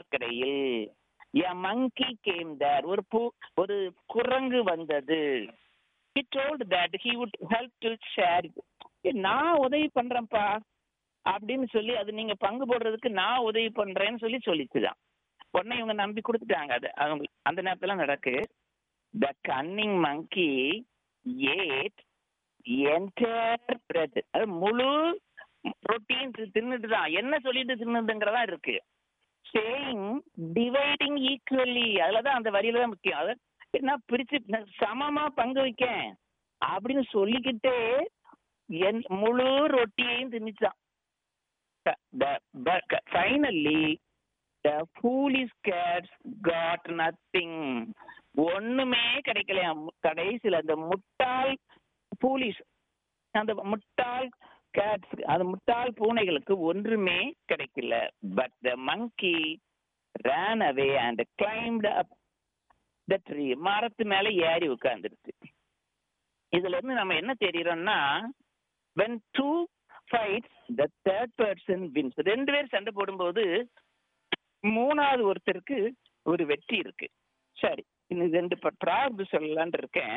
கடற்கரையில் எ மங்கி கேம் தேர் ஒரு பூ ஒரு குரங்கு வந்தது he told that he would help to share it. நான் உதவி பண்றேன்ப்பா அப்படின்னு சொல்லி அது நீங்க பங்கு போடுறதுக்கு நான் உதவி பண்றேன்னு சொல்லி சொல்லிச்சுதான் உடனே இவங்க நம்பி கொடுத்துட்டாங்க அது அவங்க அந்த நேரத்துல நடக்கு the cunning monkey ate entire bread அது முழு புரோட்டீன் தின்னுட்டு தான் என்ன சொல்லிட்டு தின்னுதுங்கிறதா இருக்கு சேயிங் டிவைடிங் ஈக்குவலி அதுலதான் அந்த வரியில தான் முக்கியம் அது என்ன பிரிச்சு நான் சமமா பங்கு வைக்கேன் அப்படின்னு சொல்லிக்கிட்டே என் முழு ரொட்டியையும் திணிச்சான் finally the foolish cats got nothing ஒண்ணுமே கிடைக்கலையாம் கடைசியில் அந்த முட்டாள் ஃபூலிஸ் அந்த முட்டாள் கேட்ஸ் அந்த முட்டாள் பூனைகளுக்கு ஒன்றுமே கிடைக்கல but the monkey ran away and climbed up the tree மரத்து மேல ஏறி உட்கார்ந்துருச்சு இதுல இருந்து நம்ம என்ன தெரியுறோம்னா when two fights the third person wins ரெண்டு பேர் சண்டை போடும்போது மூணாவது ஒருத்தருக்கு ஒரு வெற்றி இருக்கு சரி இன்னும் ரெண்டு ப்ராப்ளம் சொல்லலான் இருக்கேன்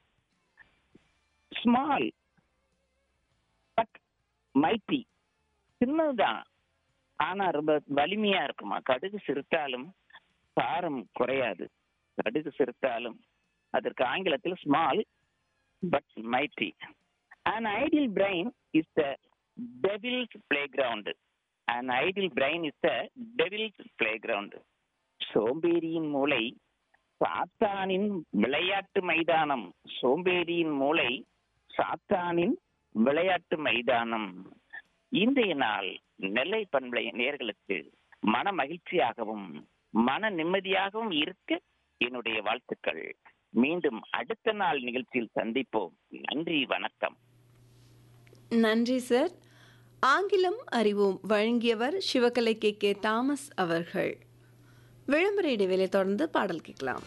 ஸ்மால் பட் மைட்டி சின்னதுதான் ஆனா ரொம்ப வலிமையா இருக்குமா கடுகு சிறுத்தாலும் பாரம் குறையாது கடுகு சிறுத்தாலும் அதற்கு ஆங்கிலத்தில் small but mighty an ideal brain is the devil's playground an ideal brain is the devil's playground சோம்பேறியின் மூளை சாத்தானின் விளையாட்டு மைதானம் சோம்பேறியின் மூளை சாத்தானின் விளையாட்டு மைதானம் இன்றைய நாள் நெல்லை பண்பலை நேர்களுக்கு மன மகிழ்ச்சியாகவும் மன நிம்மதியாகவும் இருக்க என்னுடைய வாழ்த்துக்கள் மீண்டும் அடுத்த நாள் நிகழ்ச்சியில் சந்திப்போம் நன்றி வணக்கம் நன்றி சார் ஆங்கிலம் அறிவோம் வழங்கியவர் சிவகலை கே கே தாமஸ் அவர்கள் விளம்பர இடைவேளை தொடர்ந்து பாடல் கேட்கலாம்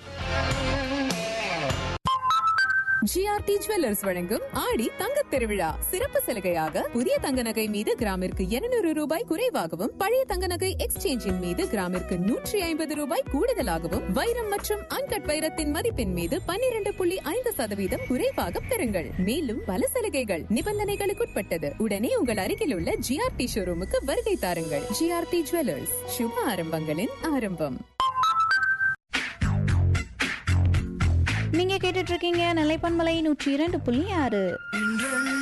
ஜிஆர்டி ஜுவல்லர்ஸ் வழங்கும் ஆடி தங்க திருவிழா சிறப்பு சலுகையாக புதிய தங்க நகை மீது கிராமிற்கு 200 ரூபாய் குறைவாகவும் பழைய தங்க நகை எக்ஸ்சேஞ்சின் மீது கிராமிற்கு நூற்றி ஐம்பது ரூபாய் கூடுதலாகவும் வைரம் மற்றும் அன்கட் வைரத்தின் மதிப்பின் மீது 12.5% புள்ளி ஐந்து சதவீதம் குறைவாக பெறுங்கள் மேலும் பல சலுகைகள் நிபந்தனைகளுக்குட்பட்டது உடனே உங்கள் அருகில் உள்ள ஜிஆர்டி ஷோரூமுக்கு வருகை தாருங்கள் ஜிஆர்டி ஜுவல்லர்ஸ் சுப ஆரம்பங்களின் ஆரம்பம் நீங்க கேட்டுட்டு இருக்கீங்க நிலைப்பன்மலை நூற்றி இரண்டு புள்ளி ஆறு